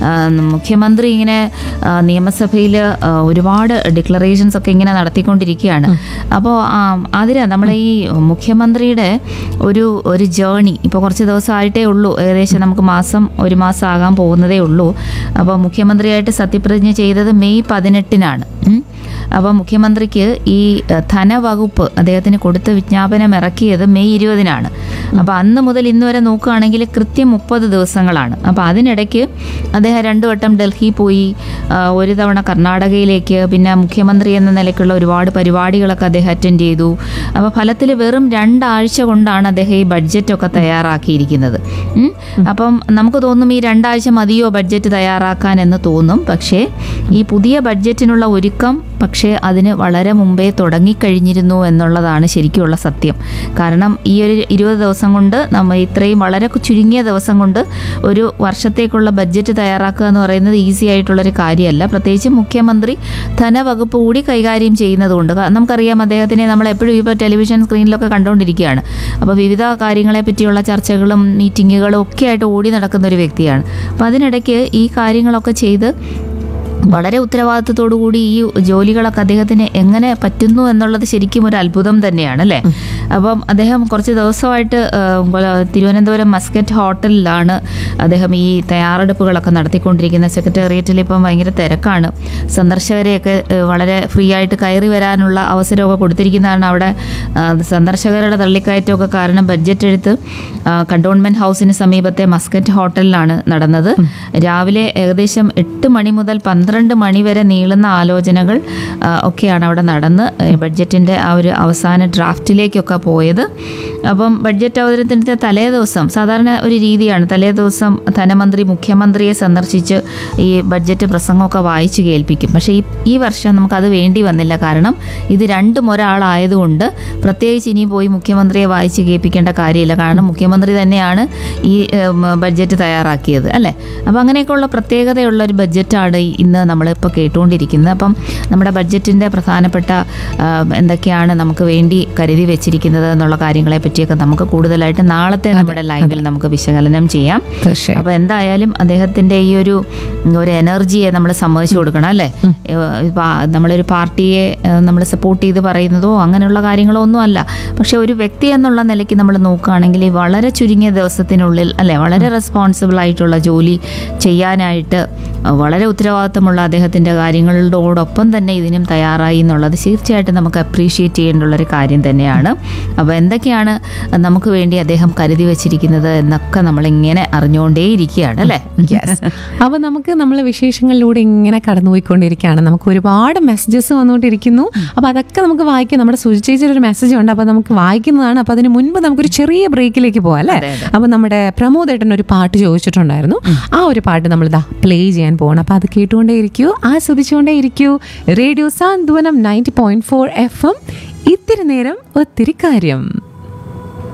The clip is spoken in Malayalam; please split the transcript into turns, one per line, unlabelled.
ആ, മുഖ്യമന്ത്രി ഇങ്ങനെ നിയമസഭയിൽ ഒരുപാട് ഡിക്ലറേഷൻസ് ഒക്കെ ഇങ്ങനെ നടത്തിക്കൊണ്ടിരിക്കുകയാണ് അപ്പോൾ അതിന് നമ്മളെ ഈ മുഖ്യമന്ത്രിയുടെ ഒരു ഒരു ജേണി ഇപ്പോൾ കുറച്ച് ദിവസമായിട്ടേ ഉള്ളൂ ഏകദേശം നമുക്ക് മാസം ഒരു മാസം ആകാൻ പോകുന്നതേ ഉള്ളൂ അപ്പോൾ മുഖ്യമന്ത്രിയായിട്ട് സത്യപ്രതിജ്ഞ ചെയ്തത് മെയ് പതിനെട്ടിനാണ് ഉം. അപ്പോൾ മുഖ്യമന്ത്രിക്ക് ഈ അഹ്, ധനവകുപ്പ് അദ്ദേഹത്തിന് കൊടുത്ത വിജ്ഞാപനം ഇറക്കിയത് മെയ് ഇരുപതിനാണ് അപ്പോൾ അന്ന് മുതൽ ഇന്ന് വരെ നോക്കുകയാണെങ്കിൽ കൃത്യം മുപ്പത് ദിവസങ്ങളാണ് അപ്പോൾ അതിനിടയ്ക്ക് അദ്ദേഹം രണ്ടു വട്ടം ഡൽഹി പോയി ആ, ഒരു തവണ കർണാടകയിലേക്ക് പിന്നെ മുഖ്യമന്ത്രി എന്ന നിലയ്ക്കുള്ള ഒരുപാട് പരിപാടികളൊക്കെ അദ്ദേഹം അറ്റൻഡ് ചെയ്തു അപ്പോൾ ഫലത്തിൽ വെറും രണ്ടാഴ്ച കൊണ്ടാണ് അദ്ദേഹം ഈ ബഡ്ജറ്റൊക്കെ തയ്യാറാക്കിയിരിക്കുന്നത് ഉം. അപ്പം നമുക്ക് തോന്നും ഈ രണ്ടാഴ്ച മതിയോ ബഡ്ജറ്റ് തയ്യാറാക്കാൻ എന്ന് തോന്നും പക്ഷേ ഈ പുതിയ ബഡ്ജറ്റിനുള്ള ഒരുക്കം പക്ഷേ അതിന് വളരെ മുമ്പേ തുടങ്ങിക്കഴിഞ്ഞിരുന്നു എന്നുള്ളതാണ് ശരിക്കുമുള്ള സത്യം കാരണം ഈ ഒരു ഇരുപത് ദിവസം കൊണ്ട് നമ്മൾ ഇത്രയും വളരെ ചുരുങ്ങിയ ദിവസം കൊണ്ട് ഒരു വർഷത്തേക്കുള്ള ബഡ്ജറ്റ് തയ്യാറാക്കുക എന്ന് പറയുന്നത് ഈസി ആയിട്ടുള്ളൊരു കാര്യമല്ല പ്രത്യേകിച്ച് മുഖ്യമന്ത്രി ധനവകുപ്പ് കൂടി കൈകാര്യം ചെയ്യുന്നതുകൊണ്ട് കാ- നമുക്കറിയാം അദ്ദേഹത്തിനെ നമ്മൾ എപ്പോഴും ഇപ്പോൾ ടെലിവിഷൻ സ്ക്രീനിലൊക്കെ കണ്ടുകൊണ്ടിരിക്കുകയാണ് അപ്പോൾ വിവിധ കാര്യങ്ങളെ പറ്റിയുള്ള ചർച്ചകളും മീറ്റിങ്ങുകളും ഒക്കെ ആയിട്ട് ഓടി നടക്കുന്ന ഒരു വ്യക്തിയാണ് അപ്പോൾ അതിനിടയ്ക്ക് ഈ കാര്യങ്ങളൊക്കെ ചെയ്ത് വളരെ ഉത്തരവാദിത്തത്തോടു കൂടി ഈ ജോലികളൊക്കെ അദ്ദേഹത്തിന് എങ്ങനെ പറ്റുന്നു എന്നുള്ളത് ശരിക്കും ഒരു അത്ഭുതം തന്നെയാണ് അല്ലേ അപ്പം അദ്ദേഹം കുറച്ച് ദിവസമായിട്ട് ആ, കൊല- തിരുവനന്തപുരം മസ്കറ്റ് ഹോട്ടലിലാണ് അദ്ദേഹം ഈ തയ്യാറെടുപ്പുകളൊക്കെ നടത്തിക്കൊണ്ടിരിക്കുന്നത് സെക്രട്ടേറിയറ്റിൽ ഇപ്പം ഭയങ്കര തിരക്കാണ് സന്ദർശകരെയൊക്കെ ആ, വളരെ ഫ്രീ ആയിട്ട് കയറി വരാനുള്ള അവസരമൊക്കെ കൊടുത്തിരിക്കുന്നതാണ് അവിടെ ആ, സന്ദർശകരുടെ തള്ളിക്കയറ്റമൊക്കെ കാരണം ബഡ്ജറ്റ് എഴുത്ത് കണ്ടോൺമെന്റ് ഹൗസിന് സമീപത്തെ മസ്കറ്റ് ഹോട്ടലിലാണ് നടന്നത് രാവിലെ ഏകദേശം എട്ട് മണി മുതൽ പന്ത്രണ്ട് മണി വരെ നീളുന്ന ആലോചനകൾ ആ, ഒക്കെയാണ് അവിടെ നടന്ന് ഏ, ബഡ്ജറ്റിൻ്റെ ആ ഒരു അവസാന ഡ്രാഫ്റ്റിലേക്കൊക്കെ പോയത് അപ്പം ബഡ്ജറ്റ് അവതരണത്തിൻ്റെ തലേ ദിവസം സാധാരണ ഒരു രീതിയാണ് തലേ ദിവസം ധനമന്ത്രി മുഖ്യമന്ത്രിയെ സന്ദർശിച്ച് ഈ ബഡ്ജറ്റ് പ്രസംഗമൊക്കെ വായിച്ചു കേൾപ്പിക്കും പക്ഷേ ഈ ഈ വർഷം നമുക്കത് വേണ്ടി വന്നില്ല കാരണം ഇത് രണ്ടും ഒരാളായതുകൊണ്ട് പ്രത്യേകിച്ച് ഇനി പോയി മുഖ്യമന്ത്രിയെ വായിച്ച് കേൾപ്പിക്കേണ്ട കാര്യമില്ല കാരണം മുഖ്യമന്ത്രി തന്നെയാണ് ഈ ഉം, ബഡ്ജറ്റ് തയ്യാറാക്കിയത് അല്ലേ അപ്പോൾ അങ്ങനെയൊക്കെയുള്ള പ്രത്യേകതയുള്ള ഒരു ബഡ്ജറ്റാണ് ഈ- ഇന്ന് നമ്മളിപ്പോൾ കേട്ടുകൊണ്ടിരിക്കുന്നത് അപ്പം നമ്മുടെ ബഡ്ജറ്റിൻ്റെ പ്രധാനപ്പെട്ട ആ, എന്തൊക്കെയാണ് നമുക്ക് വേണ്ടി കരുതി വെച്ചിരിക്കുന്നത് എന്നുള്ള കാര്യങ്ങളെ പറ്റിയൊക്കെ നമുക്ക് കൂടുതലായിട്ട് നാളത്തെ നമ്മുടെ ലൈവിൽ നമുക്ക് വിശകലനം ചെയ്യാം
തീർച്ചയായും
അപ്പൊ എന്തായാലും അദ്ദേഹത്തിന്റെ ഈ ഒരു ഒരു എനർജിയെ നമ്മൾ സമ്മതിച്ചു കൊടുക്കണം അല്ലേ ഏഹ് ഇപ്പൊ ആ നമ്മളൊരു പാർട്ടിയെ നമ്മൾ സപ്പോർട്ട് ചെയ്ത് പറയുന്നതോ അങ്ങനെയുള്ള കാര്യങ്ങളോ ഒന്നും അല്ല പക്ഷെ ഒരു വ്യക്തി എന്നുള്ള നിലയ്ക്ക് നമ്മൾ നോക്കുകയാണെങ്കിൽ ഈ വളരെ ചുരുങ്ങിയ ദിവസത്തിനുള്ളിൽ അല്ലെ വളരെ റെസ്പോൺസിബിൾ ആയിട്ടുള്ള ജോലി ചെയ്യാനായിട്ട് വളരെ ഉത്തരവാദിത്തമുള്ള അദ്ദേഹത്തിന്റെ കാര്യങ്ങളോടൊപ്പം തന്നെ ഇതിനും തയ്യാറായി എന്നുള്ളത് തീർച്ചയായിട്ടും നമുക്ക് അപ്രീഷിയേറ്റ് ചെയ്യേണ്ടുള്ള ഒരു കാര്യം തന്നെയാണ് അപ്പോൾ എന്തൊക്കെയാണ് നമുക്ക് വേണ്ടി അദ്ദേഹം കരുതി വെച്ചിരിക്കുന്നത് എന്നൊക്കെ നമ്മളിങ്ങനെ അറിഞ്ഞുകൊണ്ടേയിരിക്കുകയാണ് അല്ലേ
യെസ് അപ്പൊ നമുക്ക് നമ്മൾ വിശേഷങ്ങളിലൂടെ ഇങ്ങനെ കടന്നുപോയിക്കൊണ്ടിരിക്കുകയാണ് നമുക്ക് ഒരുപാട് മെസ്സേജസ് വന്നുകൊണ്ടിരിക്കുന്നു അപ്പൊ അതൊക്കെ നമുക്ക് വായിക്കാം നമ്മുടെ സുചേച്ചിയുടെ ഒരു മെസ്സേജ് ഉണ്ട് അപ്പൊ നമുക്ക് വായിക്കുന്നതാണ് അപ്പൊ അതിന് മുൻപ് നമുക്കൊരു ചെറിയ ബ്രേക്കിലേക്ക് പോവാം അല്ലേ
അതെ, അതെ.
അപ്പൊ നമ്മുടെ പ്രമോദ് ഏട്ടൻ ഒരു പാട്ട് ചോദിച്ചിട്ടുണ്ടായിരുന്നു ആ ഒരു പാട്ട് നമ്മൾ ഇതാ പ്ലേ ചെയ്യാൻ പോകണം അപ്പൊ അത് കേട്ടുകൊണ്ടേ ഇരിക്കൂ ആസ്വദിച്ചുകൊണ്ടേ ഇരിക്കൂ radio Santhwanam ninety point four F M ഇത്തിരി നേരം ഒത്തിരി കാര്യം